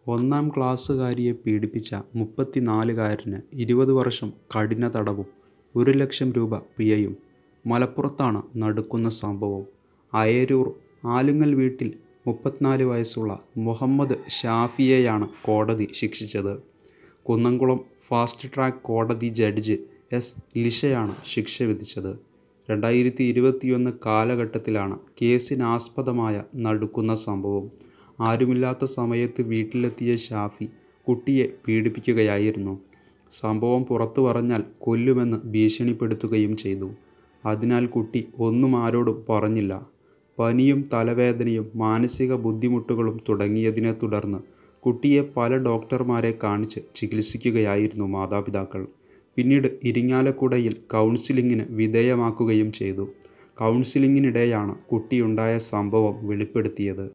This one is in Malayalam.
ഒന്നാം ക്ലാസ്സുകാരിയെ പീഡിപ്പിച്ച മുപ്പത്തിനാലുകാരന് ഇരുപത് വർഷം കഠിന തടവും ഒരു ലക്ഷം രൂപ പിഴയും മലപ്പുറത്താണ് നടുക്കുന്ന സംഭവം അയരൂർ ആലുങ്ങൽ വീട്ടിൽ മുപ്പത്തിനാല് വയസ്സുള്ള മുഹമ്മദ് ഷാഫിയെയാണ് കോടതി ശിക്ഷിച്ചത് കുന്നംകുളം ഫാസ്റ്റ് ട്രാക്ക് കോടതി ജഡ്ജ് എസ് ലിഷയാണ് ശിക്ഷ വിധിച്ചത് രണ്ടായിരത്തി ഇരുപത്തിയൊന്ന് കാലഘട്ടത്തിലാണ് കേസിനാസ്പദമായ നടുക്കുന്ന സംഭവം ആരുമില്ലാത്ത സമയത്ത് വീട്ടിലെത്തിയ ഷാഫി കുട്ടിയെ പീഡിപ്പിക്കുകയായിരുന്നു സംഭവം പുറത്തു പറഞ്ഞാൽ കൊല്ലുമെന്ന് ഭീഷണിപ്പെടുത്തുകയും ചെയ്തു അതിനാൽ കുട്ടി ഒന്നും ആരോടും പറഞ്ഞില്ല പനിയും തലവേദനയും മാനസിക ബുദ്ധിമുട്ടുകളും തുടങ്ങിയതിനെ തുടർന്ന് കുട്ടിയെ പല ഡോക്ടർമാരെ കാണിച്ച് ചികിത്സിക്കുകയായിരുന്നു മാതാപിതാക്കൾ പിന്നീട് ഇരിങ്ങാലക്കുടയിൽ കൗൺസിലിങ്ങിന് വിധേയമാക്കുകയും ചെയ്തു കൗൺസിലിങ്ങിനിടെയാണ് കുട്ടിയുണ്ടായ സംഭവം വെളിപ്പെടുത്തിയത്